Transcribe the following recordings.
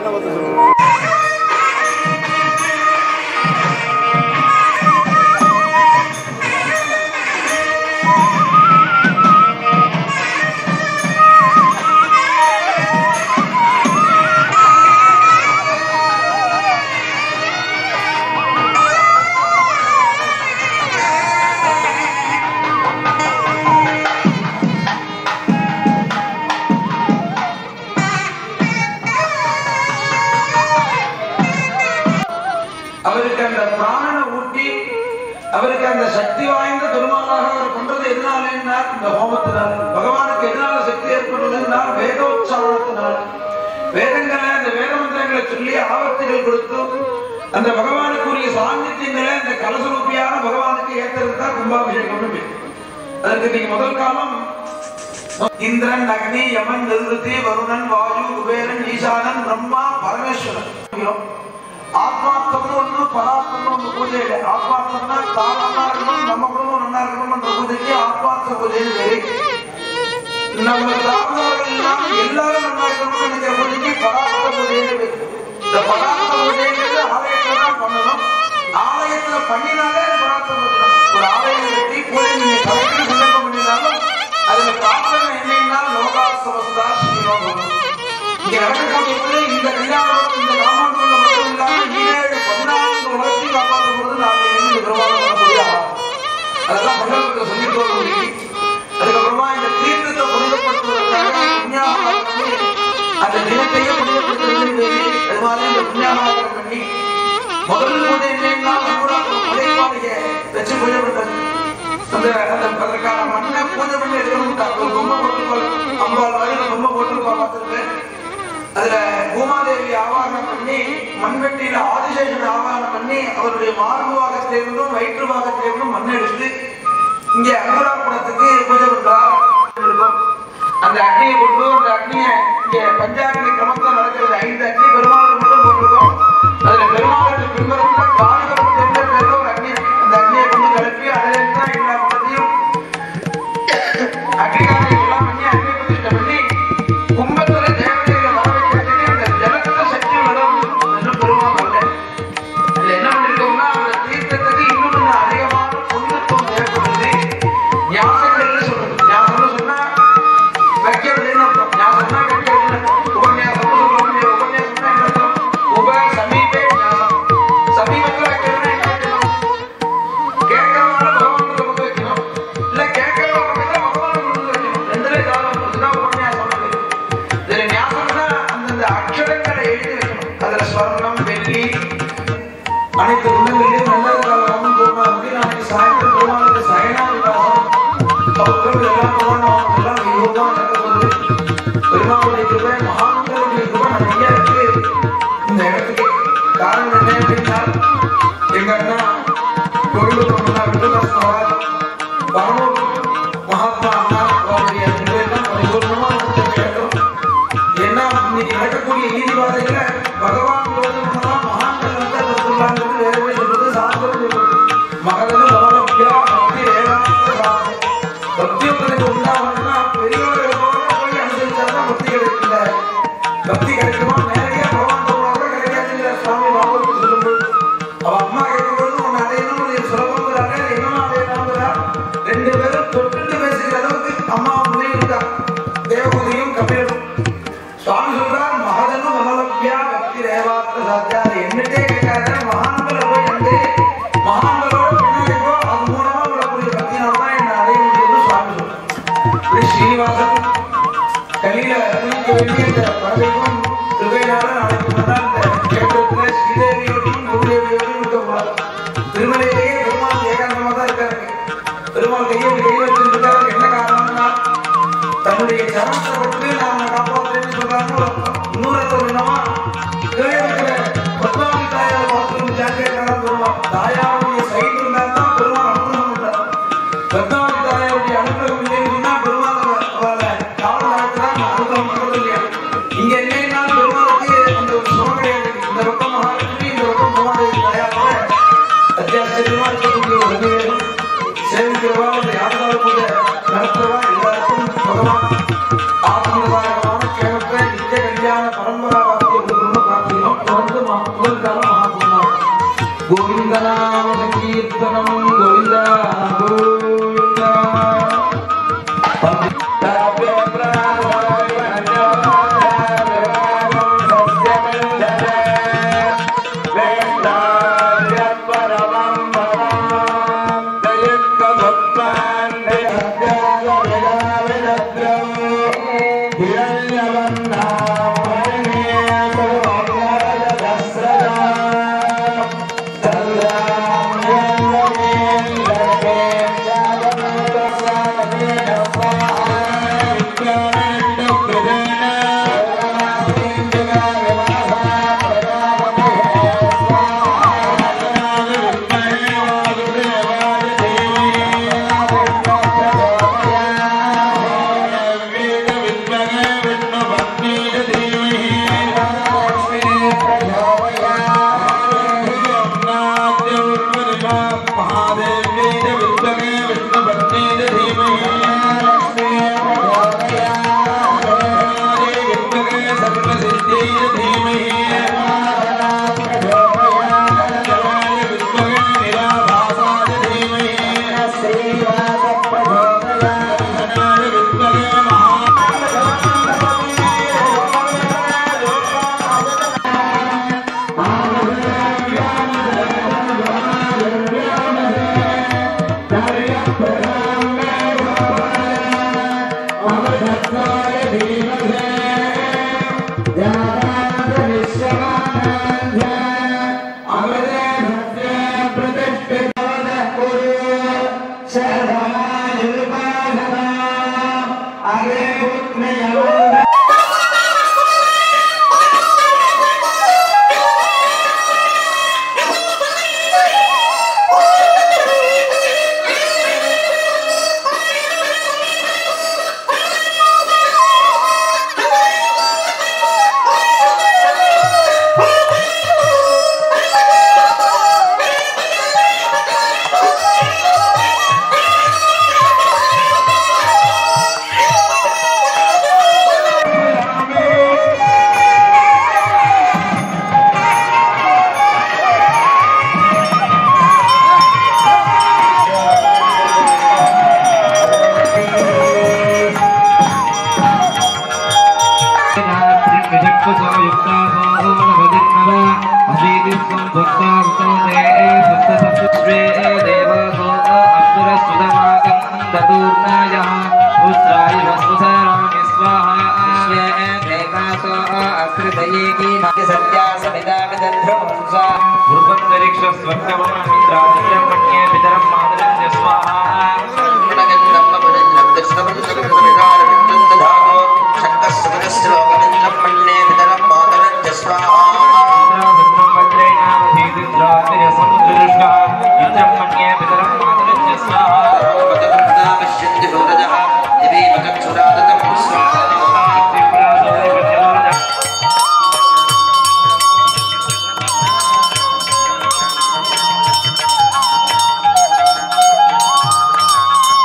வந்து சொல்லுங்க அவருக்கு அந்த பிராணனை ஊட்டி அவருக்கு அந்த சக்தி வாய்ந்த பெருமாளாக அவர் கொண்டது எதனால இந்த ஹோமத்தினால் பகவானுக்கு எதனால சக்தி ஏற்படுவதுனால் வேதோச்சாரணத்தினால் வேதங்களை அந்த வேத மந்திரங்களை சொல்லி ஆவர்த்திகள் கொடுத்து அந்த பகவானுக்குரிய சாநித்தியங்களை அந்த கலசரூபியான பகவானுக்கு ஏற்றுறது தான் கும்பாபிஷேகம் அதற்கு நீங்க முதல் காலம் இந்திரன் அக்னி யமன் நிருதி வருணன் வாயு குபேரன் ஈசானன் பிரம்மா பரமேஸ்வரன் ஆத்மார்த்தம்னு ஒண்ணு பரார்த்தம்னு ஒண்ணு பூஜை இல்லை ஆத்மார்த்தம்னா தான் நல்லா இருக்கணும் நம்ம குடும்பம் நல்லா இருக்கணும்ன்ற பூஜைக்கு ஆத்மார்த்த பூஜைன்னு பேரு நம்ம சார்ந்தவர்கள் எல்லாம் எல்லாரும் நல்லா இருக்கணும்னு நினைக்கிற பூஜைக்கு பரார்த்த பூஜைன்னு பேரு இந்த பரார்த்த பூஜைங்கிறது ஆலயத்துல தான் பண்ணணும் ஆலயத்துல பண்ணினாலே அது பரார்த்த பூஜை தான். ஒரு ஆலயம் கட்டி பூஜை நீங்க கலெக்டர் சங்கல்பம் பண்ணினாலும் அதுல பிரார்த்தனை என்னன்னா லோகாசவஸ்தா ஸ்ரீலோகம் இங்க நடக்கக்கூடிய பூஜை இந்த கல்யாணம் இந்த காமாண்டுக்குள்ள மட்டும் இல்லாம ஈரேழு பதினான்கு உலகத்தையும் காப்பாற்றும் பொழுது நாங்கள் இருந்து பெருமாள் பண்ணக்கூடிய ஆளாகும். அதெல்லாம் மண்டலத்தில் சொல்லிட்டு வருவது அதுக்கப்புறமா இந்த தீர்த்தத்தை புனிதப்படுத்துவதற்காக புண்ணியாகாரம் பண்ணி அந்த தினத்தையே புனிதப்படுத்துவது அது மாதிரி இந்த புண்ணியாகாரம் பண்ணி முதல் பூஜை என்னன்னா நம்மளோட உடைப்பாளைய வச்சு பூஜை பண்றது அந்த அந்த அதற்கான மண்ணை பூஜை பண்ணி எடுக்கணும் ஒரு பொம்மை போட்டுருப்பாள் அம்பாள் மாதிரி பொம்மை போட்டுருப்பா பார்த்துருக்கேன் அதுல பூமாதேவி ஆவாகனம் பண்ணி மண்வெட்டியில ஆதிசேஷன் ஆவாகனம் பண்ணி அவருடைய மார்பு பாகத்திலிருந்தும் வயிற்று பாகத்திலிருந்தும் மண் எடுத்து இங்க அனுராபுரத்துக்கு பூஜை பண்றார் இருக்கும். அந்த அக்னியை கொண்டு அந்த அக்னியை இங்க பஞ்சாக்னி கிரமத்தில் நடக்கிறது ஐந்து அக்னி பெருமாளுக்கு மட்டும் போட்டிருக்கோம் அதுல பெருமாளுக்கு பின்புறத்துல காளிகப்பட்டு என்ற பேர்ல ஒரு அக்னி இருக்கு. அந்த அக்னியை கொண்டு கிளப்பி அதில் இருந்தா எல்லா பக்கத்தையும் அக்னிகாரர்கள் எல்லாம் பண்ணி அக்னி பிரதிஷ்டை பண்ணி கும்பத்துல தேவதைகளை வர வைக்கிறதுக்கு அந்த ஜலத்துல சக்தி வரும் இன்னும் பெருமாள் வரல அதுல என்ன பண்ணிருக்கோம்னா அந்த தீர்த்தத்துக்கு இன்னும் கொஞ்சம் அதிகமான புனிதத்துவம் தேவைப்படுது ஞாசங்கள் சொல்றது ஞாசம்னு சொன்னா வைக்கிறதுன்னு அர்த்தம் ஞாசம்னா வைக்கிறதுன்னு அர்த்தம் உபன்யாசம்னு சொல்லுவோம் இல்லையா? உபன்யாசம்னா என்ன அர்த்தம் உப சமீபே ஞாசம் சமீபத்துல வைக்கிறதுன்னா என்ன வைக்கணும் கேட்கறவனால பகவானுக்கு கொண்டு வைக்கணும் இல்ல கேட்கறவங்க பக்கத்துல பகவானுக்கு கொண்டு வைக்கணும் ரெண்டுல ஏதாவது ஒன்று இதுதான் உபன்யாசம் இதுல ஞாபகம்னா அந்தந்த அக்ஷரங்களை எழுதி வைக்கணும் அதுல ஸ்வர்ணம் வெள்ளி அனைத்து உள்ளங்களிலும் நல்லதுக்காகவும் பெருமாளுக்கு நாளைக்கு சாயந்தரம் பெருமாளுக்கு சயனா விவாசம் பௌத்தர்கள் எல்லாம் புராணம் எல்லாம் விரோதம் நடக்கிறது பெருமாளுடைய கிருபை மகான்களுடைய கிருபை நிறைய இருக்கு இந்த இடத்துக்கு காரணம் என்ன அப்படின்னா எங்க அண்ணா கோயில் பண்ணா விட்டுதாஸ் பரமூர் மகாத்மா அண்ணா அவருடைய கிருபையெல்லாம் பரிபூர்ணமா நமக்கு வேண்டும் ஏன்னா இன்னைக்கு நடக்கக்கூடிய ஈடுபாடுகள பகவான் விரோதமா மகான்கள் வந்து அதை சொல்லாங்கிறது வேறவே சொல்றது சாஸ்திரம் சொல்றது மகதனு மோலப்பியா பக்தி வேதாந்த சாஸ்திரம் பக்தி உங்களுக்கு உண்டாகணும்னா பெரியவர்களோட போய் அனுசரிச்சாதான் பக்தி கிடைக்கல பக்தி கிடைக்குமா நேரடியா பகவான் சொல்றாங்க கிடைக்காதுங்கிற சுவாமி பாபுக்கு சொல்லும்போது அவ அம்மா கேட்கும்போது உன்னை அடையணும் நீ சுலபங்கிறாங்க என்னமா அடையணுங்கிறா ரெண்டு பேரும் தொட்டு பேசுகிற அளவுக்கு அம்மா முறை இருக்கா தேவகுதியும் கபிலனும் சுவாமி சொல்றார் மகதனு மனலப்யா பக்தி ரேவார்த்த சாத்தியார் என்னட்டே கேட்காத மகான்களை போய் கண்டு மகான்களோட பின்னாடி போ அது மூலமா வரக்கூடிய பக்தினால தான் என்ன அடைய முடியும்னு சுவாமி சொல்றார் இப்படி ஸ்ரீனிவாசன் கலியில குளிக்க வேண்டிய இந்த பறவைக்கும் கிருபையினால உங்களுக்கான மகாபுண்ணியம் கோவிந்த நாம சங்கீர்த்தனம் கோவிந்த கோவிந்த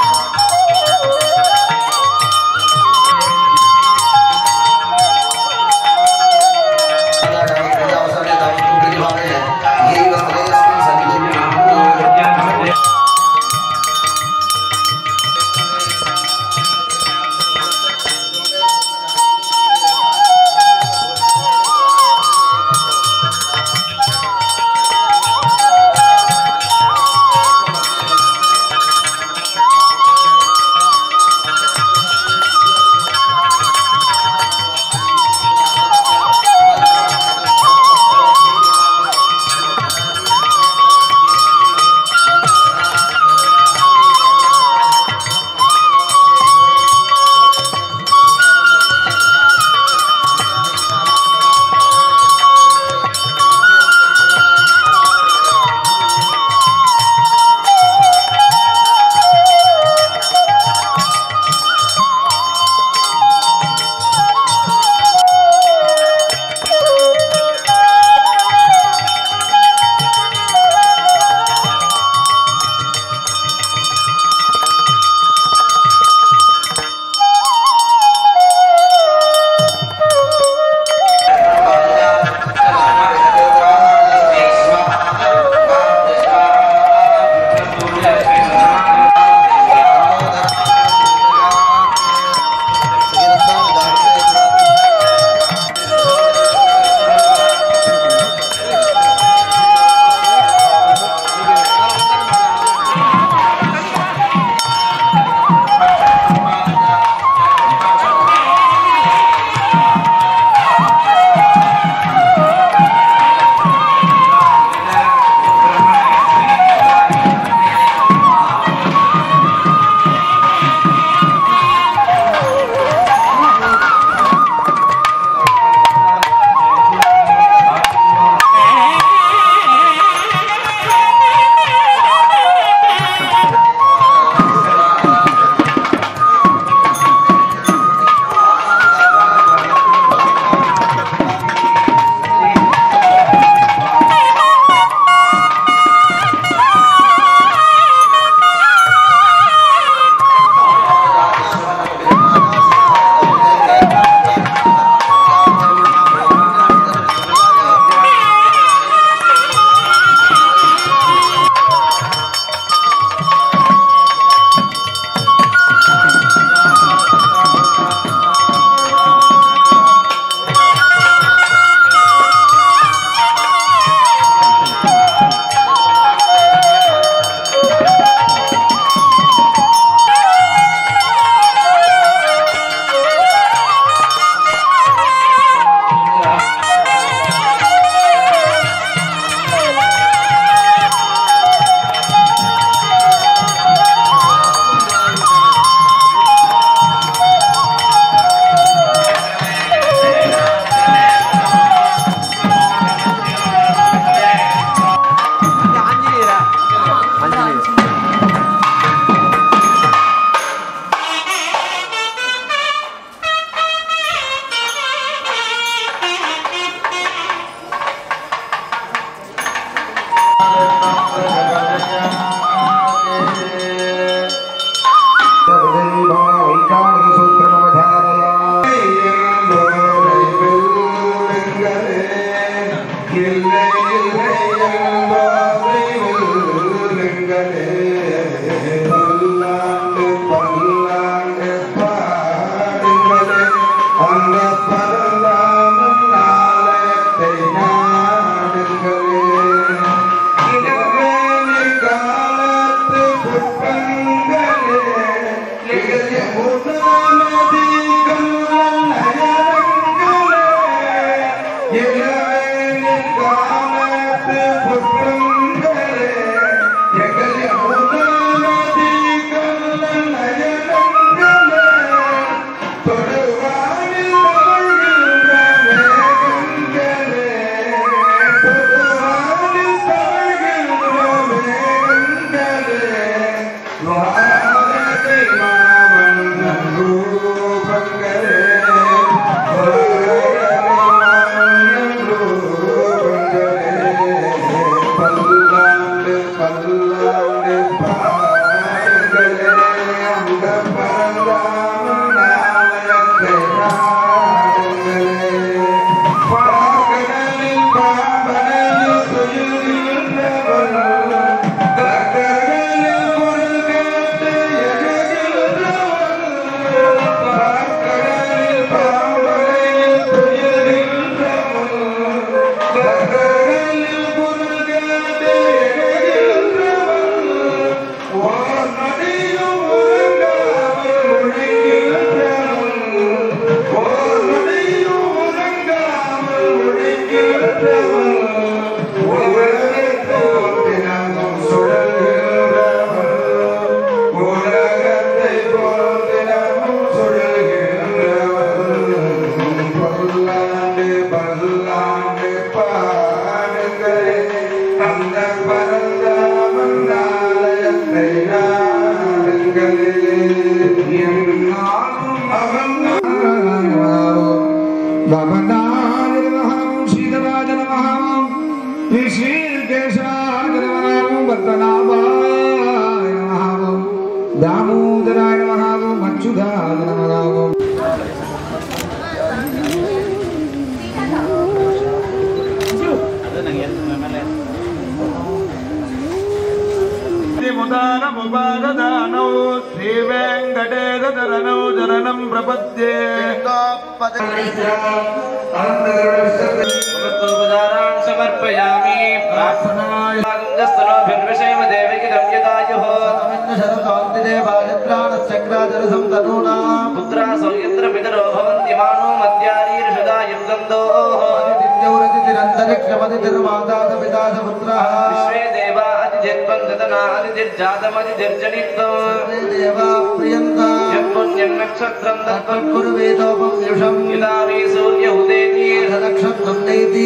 Thank பல்லாண்டு பாடுங்களே அந்த பரந்த மன்னாலயத்தை நாடுங்களே என்னாலும் அவன் भवनानिर्वहं शीतराजनमहं ऋषिकेशाग्रवनामं वर्तनाभाय नमः दामोदराय नमः मच्युताय नमः ముదానముపాదదానౌ శ్రీ వెంకటేశరణౌ చరణం ప్రపద్యే భగవద్గోపచారాన్ సమర్పయామి ప్రార్థనాయంగస్తనోభిర్విషయమ దేవికిదం యదాయుః పుత్రా సౌయంత్ర పితరో భవంతి మానో మధ్యారీర్షదా యుగందోః విశ్వే దేవా అతిథిర్బంధనా అతిథిర్జాతమతిథిర్జనిత్వం యత్పుణ్యం నక్షత్రం తత్వత్కురువేదోపం యదా వే సూర్య ఉదేతి నక్షత్రం నైతి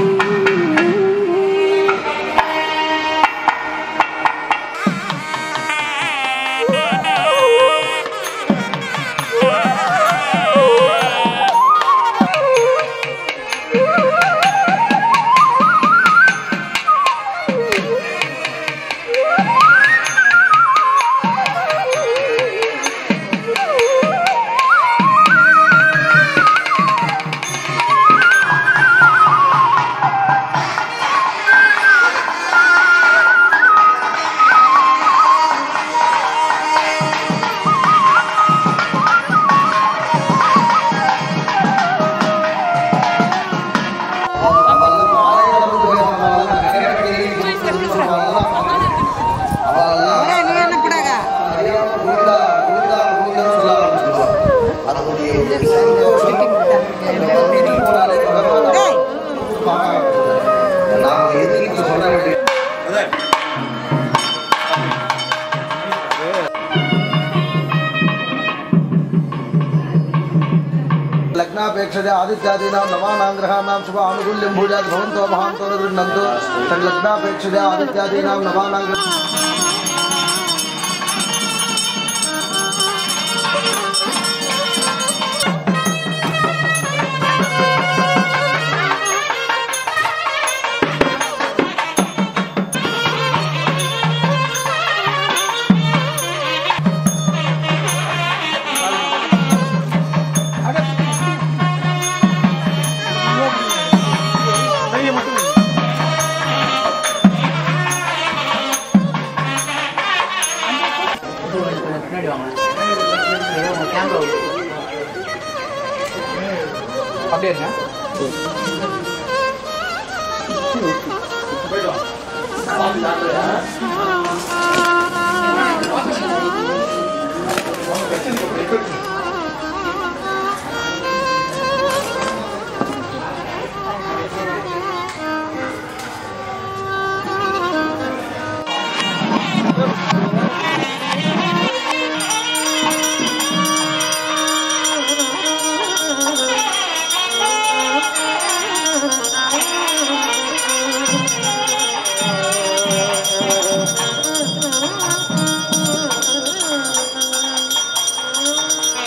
लग्नापेक्षते आदित्यादीनां नवानां ग्रहाणां शुभ आनुकूल्यं भूयात् भवन्तो महान्तो न गृह्णन्तु तल्लग्नापेक्षते आदित्यादीनां नवानां ग्रह Thank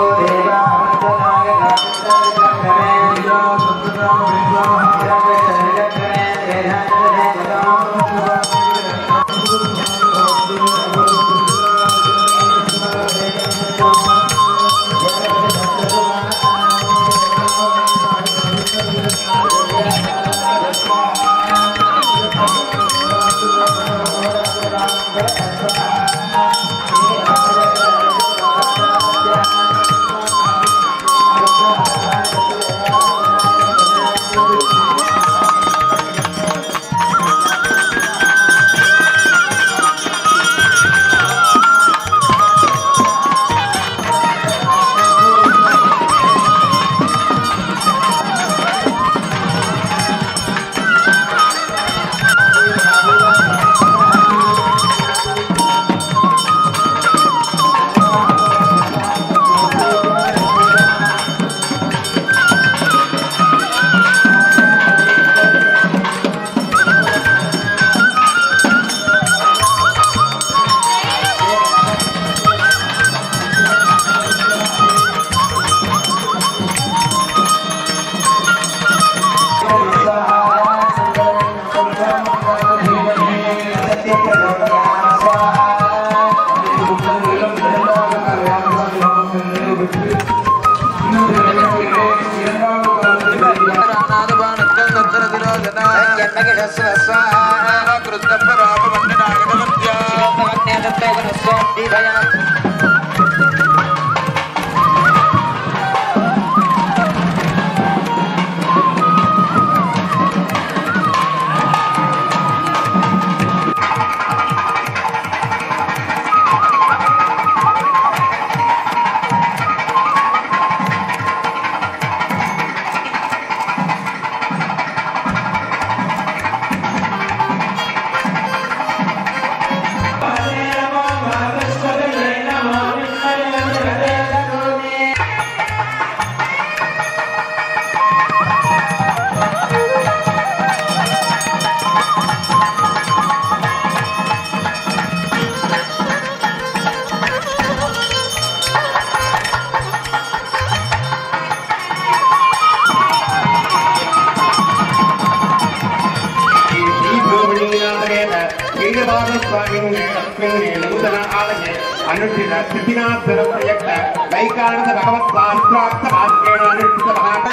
ಅನುಷ್ಠಿತ ಸಿದ್ಧಿನಾಥನ ಪ್ರಯುಕ್ತ ವೈಕಾರಣದ ಭಗವತ್ ಪ್ರಾಪ್ತ ಭಾಗ್ಯೇಣ ಅನುಷ್ಠಿತ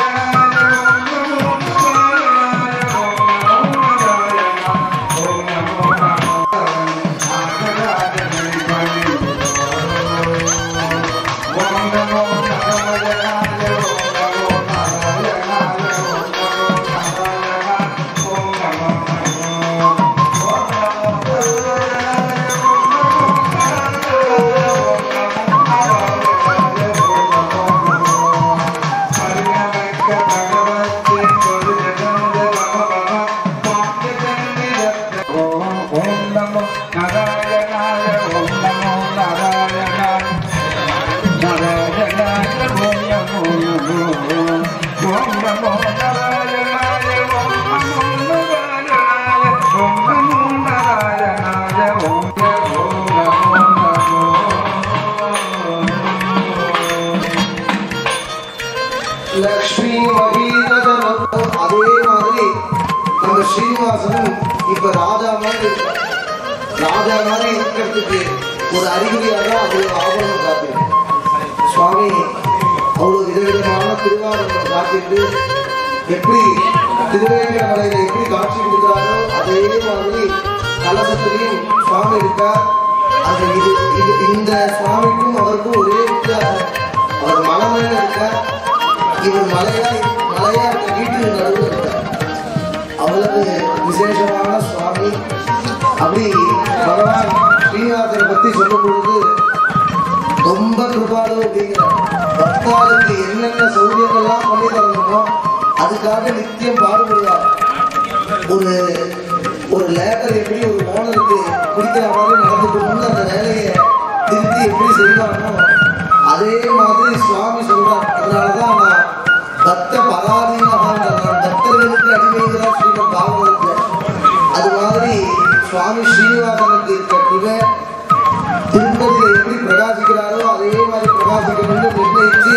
ಮಹಾ ஓம் நமோ நாராயணாய ஓம் நமோ நாராயணாய நாராயணாய ஓம் நமோ நமோ ஓம் நமோ நாராயணாய ஓம் நமோ நாராயணாய ஓம் நமோ நாராயணாய ஓம் நமோ நமோ லக்ஷ்மி மகீரதனம் அதே மாதிரி நம்ம ஸ்ரீனிவாசனும் இப்ப ராஜா மாதிரி இருக்கார். ராஜா மாதிரி இருக்கிறதுக்கு ஒரு அறிகுறியாக தான் அது ஆபரணம் காத்திருக்கு சுவாமி அவ்வளவு விதவிதமான திருவாரூரம் காத்திட்டு எப்படி திருவேங்கடமலையில எப்படி காட்சி கொடுக்குறாரோ அதே மாதிரி கலசத்திலையும் சுவாமி இருக்கார் அது இது இது இந்த சுவாமிக்கும் அவருக்கும் ஒரே வித்தியாசம் அவர் மலை மேல இருக்கார் இவர் மலையா மலையா இருக்க வீட்டுக்கு நடுவில் இருக்கார் அவ்வளவு விசேஷமான சுவாமி அப்படி பகவான் ஸ்ரீனிவாசனை பத்தி சொல்லும் பொழுது ரொம்ப கிருபாலு அப்படிங்கிறார் பக்தாளுக்கு என்னென்ன சௌகரியங்கள்லாம் பண்ணி தரணுமோ அதுக்காக நித்தியம் பாடுபடுவார் ஒரு ஒரு லேட்டர் எப்படி ஒரு ஓனருக்கு பிடிக்கிற மாதிரி நடந்துக்கணும்னு அந்த வேலையை திருத்தி எப்படி செய்வானோ அதே மாதிரி சுவாமி சொல்றார் அதனாலதான் நான் பக்த பராதீனகான் சொல்றான் பக்தர்களுக்கு அடிமைங்கிறார் ஸ்ரீமத் பாகவதத்துல அது மாதிரி சுவாமி ஸ்ரீனிவாசனுக்கு இருக்க கிருபை திருப்பதியில எப்படி பிரகாசிக்கிறாரோ அதே மாதிரி பிரகாசிக்கணும்னு நிர்ணயிச்சு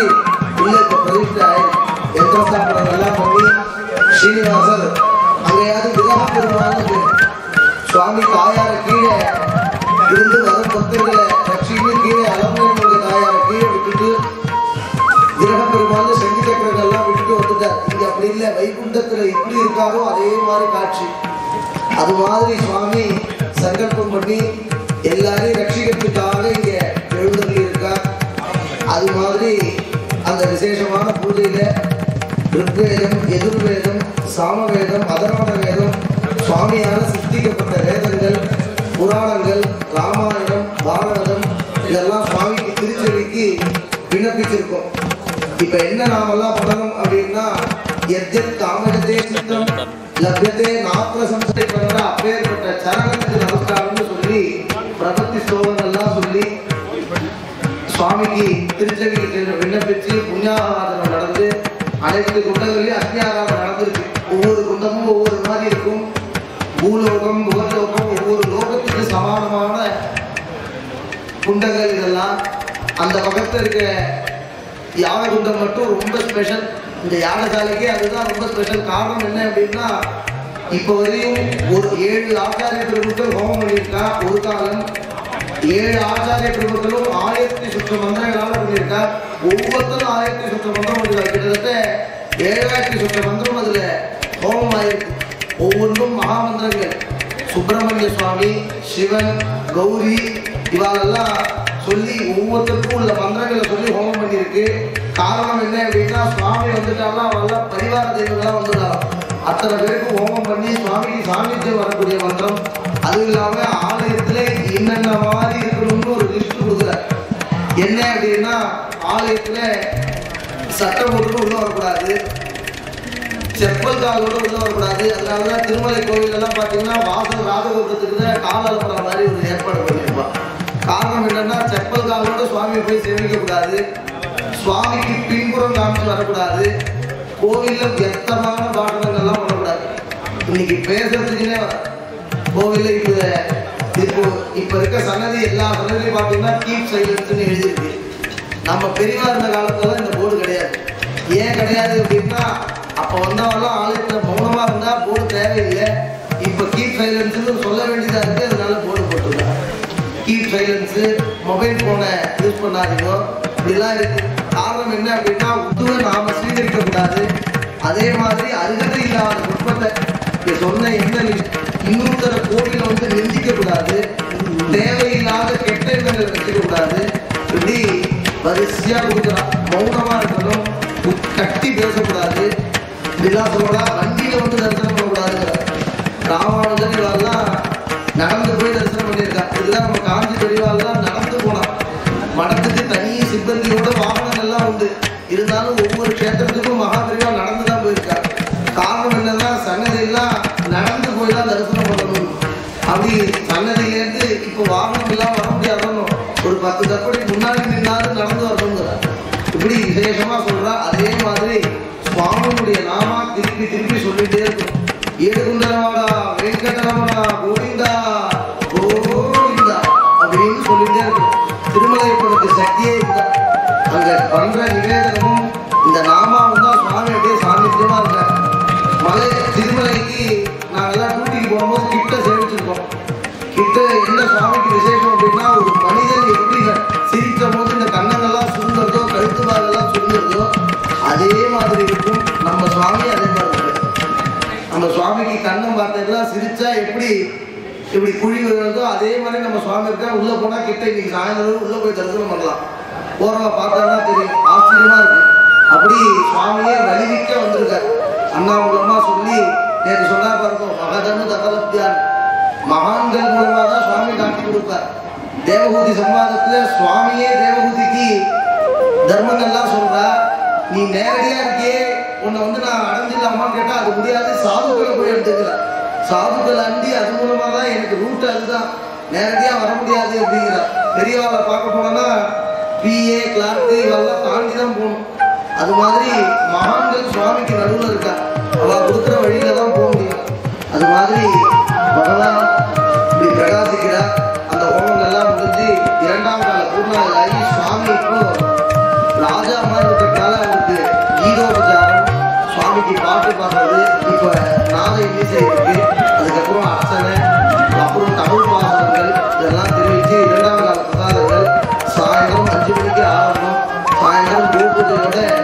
கிரக பெருமாள் செங்கி சக்கரங்கள்லாம் விட்டுட்டு வந்துட்டார் இங்க அப்படி இல்லை வைகுண்டத்துல எப்படி இருக்காரோ அதே மாதிரி காட்சி அது மாதிரி சுவாமி சங்கல்பம் பண்ணி எல்லாரையும் ரட்சிக்கிறதுக்காக இங்க எழுந்தருளி இருக்கார் அது மாதிரி அந்த விசேஷமான பூஜையில ருக்வேதம் எதிர்வேதம் சாமவேதம் அதர்வண வேதம் சுவாமியால் சிருஷ்டிக்கப்பட்ட வேதங்கள் புராணங்கள் ராமாயணம் பாரதம் இதெல்லாம் சுவாமிக்கு திருச்செவிக்கு விண்ணப்பிச்சிருக்கோம் இப்ப என்ன நாமெல்லாம் பண்ணணும் அப்படின்னா எத்யத் காமகத்தே சித்தம் லப்யத்தே நாத்திர சம்சை பண்ற அப்பேற்பட்ட சரணத்துக்கு நமஸ்காரம்னு சொல்லி பிரபத்தி ஸ்லோகங்கள்லாம் சொல்லி சுவாமிக்கு திருச்செவிக்கு சென்று விண்ணப்பிச்சு புண்ணியாராதனை நடந்து அனைத்து குண்டங்களையும் அக்னியாராதனை நடந்திருக்கு ஒவ்வொரு குண்டமும் ஒவ்வொரு மாதிரி இருக்கும் பூலோகம் புகலோகம் ஒவ்வொரு லோகத்துக்கு சமானமான குண்டங்கள் இதெல்லாம் அந்த பக்கத்துல இருக்க யானை குண்டம் மட்டும் ரொம்ப ஸ்பெஷல் இந்த யானைசாலைக்கே அதுதான் ரொம்ப ஸ்பெஷல் காரணம் என்ன அப்படின்னா இப்போ வரையும் ஒரு ஏழு ஆச்சாரிய பிரபுக்கள் ஹோமம் பண்ணியிருக்கா ஒரு காலம் ஏழு ஆச்சாரிய பிரபுக்களும் ஆயிரத்தி சுற்று மந்திரங்களால பண்ணியிருக்கா ஒவ்வொருத்தரும் ஆயிரத்தி சுற்று மந்திரம் பண்ணிருக்காங்க கிட்டத்தட்ட ஏழாயிரத்தி சுற்று மந்திரம் அதுல ஹோமம் ஆயிருக்கு ஒவ்வொன்றும் மகாமந்திரங்கள் சுப்பிரமணிய சுவாமி சிவன் கௌரி இவாளெல்லாம் சொல்லி ஒவ்வொருத்தருக்கும் உள்ள மந்திரங்களை சொல்லி ஹோமம் பண்ணியிருக்கு காரணம் என்ன அப்படின்னா சுவாமி வந்துட்டாலாம் அவெல்லாம் பரிவார தெய்வங்களாம் வந்துட்டாலும் அத்தனை பேருக்கு ஹோமம் பண்ணி சுவாமிக்கு சாநித்தியம் வரக்கூடிய மந்திரம் அதுவும் இல்லாம ஆலயத்துல என்னென்ன மாதிரி இருக்கணும்னு ஒரு லிஸ்ட் கொடுக்குறார் என்ன அப்படின்னா ஆலயத்துல சட்டம் போட்டு உள்ள வரக்கூடாது செப்பல் காலோட உள்ள வரக்கூடாது அதனாலதான் திருமலை கோவில் எல்லாம் பாத்தீங்கன்னா வாசல் ராஜகோபுரத்துக்கு தான் கால் அலம்புற மாதிரி ஒரு ஏற்பாடு பண்ணியிருப்பான் காரணம் என்னன்னா செப்பல் காலோட சுவாமியை போய் சேவிக்க கூடாது சுவாமிக்கு பின்புறம் காமிச்சு வரக்கூடாது கோவில்ல வியர்த்தமான பாடல்கள்லாம் பண்ணக்கூடாது இன்னைக்கு பேசுறதுக்குன்னே வர கோவில்ல இப்ப இப்போ இப்ப இருக்க சன்னதி எல்லா சன்னதியும் பாத்தீங்கன்னா கீப் சைலன்ஸ்னு எழுதியிருக்கு நம்ம பெரியவா இருந்த காலத்துல இந்த போர்டு கிடையாது ஏன் கிடையாது அப்படின்னா அப்ப வந்தவெல்லாம் ஆலயத்துல மௌனமா இருந்தா போர்டு தேவையில்லை இப்ப கீப் சைலன்ஸ்னு சொல்ல வேண்டியதா இருக்கு அதனால போர்டு போட்டுருக்காங்க கீப் சைலன்ஸ் மொபைல் போனை யூஸ் பண்ணாதீங்க இப்படிலாம் இருக்கு காரணம் என்ன அப்படின்னா உத்துவை நாம சீகரிக்க கூடாது அதே மாதிரி அருகதை இல்லாத நுட்பத்தை இங்க சொன்ன என்ன இன்னொருத்தர கோவில வந்து நிந்திக்க கூடாது தேவையில்லாத கெட்ட எண்ணங்களை வச்சுக்க கூடாது இப்படி வரிசையா கொடுக்குறான் மௌனமா இருக்கணும் உட்- கட்டி பேசக்கூடாது இப்படிலாம் சொல்லலாம் வண்டியில வந்து தரிசனம் பண்ணக்கூடாதுங்கிறார் ராமானுஜன் இவெல்லாம் நடந்து போய் தரிசனம் பண்ணியிருக்கா இதுதான் நம்ம காஞ்சி பெரியவாள்லாம் நடந்து போனான் மடத்துக்கு தனி சிப்பந்தியோட வாகனங்கள்லாம் உண்டு இருந்தாலும் ஒவ்வொரு க்ஷேத்திரத்துக்கும் மகா பெரியவா நடந்து தான் போயிருக்கா காரணம் என்னன்னா சன்னதியெல்லாம் நடந்து போய் தான் தரிசனம் பண்ணணும் அப்படி சன்னதியிலேருந்து இப்போ வாகனம் எல்லாம் வர முடியாதோ ஒரு பத்து தப்படி முன்னாடி நின்னாலும் நடந்து வரணுங்கிறார் இப்படி விசேஷமா சொல்றா அதே மாதிரி சுவாமியுடைய நாமா திருப்பி திருப்பி சொல்லிட்டே இருக்கும் ஏழுகுண்டரமாடா வெங்கடரமணா கோவிந்தா கோவிந்தா அப்படின்னு சொல்லிட்டே இருக்கும் திருமலையப்பனுக்கு சக்தியே இல்லை அங்க பண்ற நிவேதனமும் இந்த நாமாவும் தான் சுவாமி அப்படியே சாநித்தியமா இருக்கார் மலை திருமலைக்கு நாங்கெல்லாம் டூட்டிக்கு போகும்போது கிட்ட சேவிச்சிருக்கோம் கிட்ட என்ன சுவாமிக்கு விசேஷம் அப்படின்னா ஒரு மனிதன் எப்படி சிரிக்கும் போது இந்த கண்ணங்கள்லாம் சுருங்குறதோ கழுத்து பாகெல்லாம் சுருங்குறதோ அதே மாதிரி இருக்கும் நம்ம சுவாமி அதே மாதிரி இருக்காரு. நம்ம சுவாமிக்கு கண்ணம் பார்த்ததெல்லாம் சிரிச்சா எப்படி இப்படி குழி விழுறதோ அதே மாதிரி நம்ம சுவாமி இருக்கா உள்ள போனா கிட்ட இன்னைக்கு சாயந்தரம் உள்ள போய் தரிசனம் பண்ணலாம் போறவ பார்த்தாதான் தெரியும் ஆச்சரியமா இருக்கு அப்படி சுவாமியே வலிவிக்க வந்திருக்காரு அண்ணா மூலமா சொல்லி நேற்று சொன்னா பாருங்க மகதனு தகலப்தியான் மகான்கள் மூலமா தான் சுவாமி காட்டி கொடுப்பார் தேவகூதி சம்வாதத்துல சுவாமியே தேவகூதிக்கு தர்மங்கள்லாம் சொல்றா நீ நேரடியா இருக்கியே உன்னை வந்து நான் அடைஞ்சிடலாமான்னு கேட்டா அது முடியாது சாதுக்களை போய் எடுத்துக்கிற சாதுக்கள் அண்டி அது மூலமா தான் எனக்கு ரூட் அதுதான் நேரடியா வர முடியாது அப்படிங்கிற பெரியவாளை பார்க்க போனோம்னா பிஏ கிளார்க்கு இவெல்லாம் தாண்டி தான் போகணும் அது மாதிரி மகான்கள் சுவாமிக்கு நடுவில் இருக்கா அவ கொடுக்குற வழியில தான் போக முடியும் அது மாதிரி பகவான் இப்படி பிரகாசிக்கிறார் அந்த ஹோமங்கள்லாம் முடிஞ்சு இரண்டாம் கால பூர்ணாவில் ஆகி சுவாமி இப்போ ராஜா மாதிரி இருக்கிறதுனால அவருக்கு கீதோபச்சாரம் சுவாமிக்கு பாட்டு பாடுறது இப்போ நாத இன்னிசை இருக்கு அதுக்கப்புறம் அர்ச்சனை அப்புறம் தமிழ் பாசனங்கள் இதெல்லாம் தெரிவித்து இரண்டாம் கால பிரசாதங்கள் சாயந்தரம் அஞ்சு மணிக்கு ஆரம்பம் சாயந்தரம் பூபூஜையோட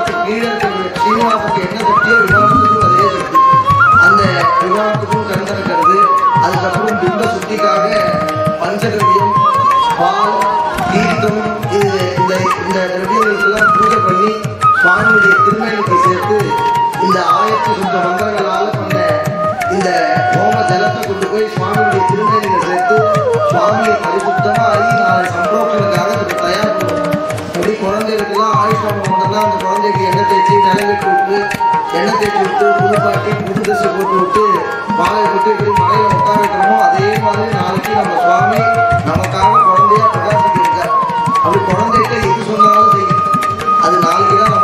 விமானத்துக்கு கீழே இருக்கிற சீனிவாசனுக்கு என்ன சக்தியோ விமானத்துக்கும் அதே சக்தி அந்த விமானத்துக்கும் கண் திறக்கிறது அதுக்கப்புறம் பிம்ப சுத்திக்காக பஞ்சகவியம் பால் தீர்த்தம் இது இந்த இந்த திரவியங்களுக்கெல்லாம் பூஜை பண்ணி சுவாமியுடைய திருமணத்தை சேர்த்து இந்த ஆயிரத்தி சுத்த மந்திரங்களால் பண்ண இந்த ஹோம ஜலத்தை கொண்டு போய் சுவாமியுடைய திருமணியில சேர்த்து சுவாமியை பரிசுத்தமா ஆகி நாளை சம்பரோஷனுக்காக அதுக்கு தயார் பண்ணுவோம் அப்படி குழந்தைகளுக்கெல்லாம் ஆயுஷ்மான் வந்தோம்னா அந்த குழந்தைக்கு எண்ணெய் தேய்ச்சி நிலவெட்டு விட்டு எண்ணெய் தேய்ச்சி விட்டு புதுப்பாட்டி புது ட்ரெஸ் போட்டு விட்டு மாலை விட்டு இப்படி மலையில உட்கார வைக்கிறோமோ அதே மாதிரி நாளைக்கு நம்ம சுவாமி நமக்காக குழந்தையா பிரகாசிக்கிறார் அப்படி குழந்தைகிட்ட எது சொன்னாலும் செய்யும் அது நாளைக்கு தான்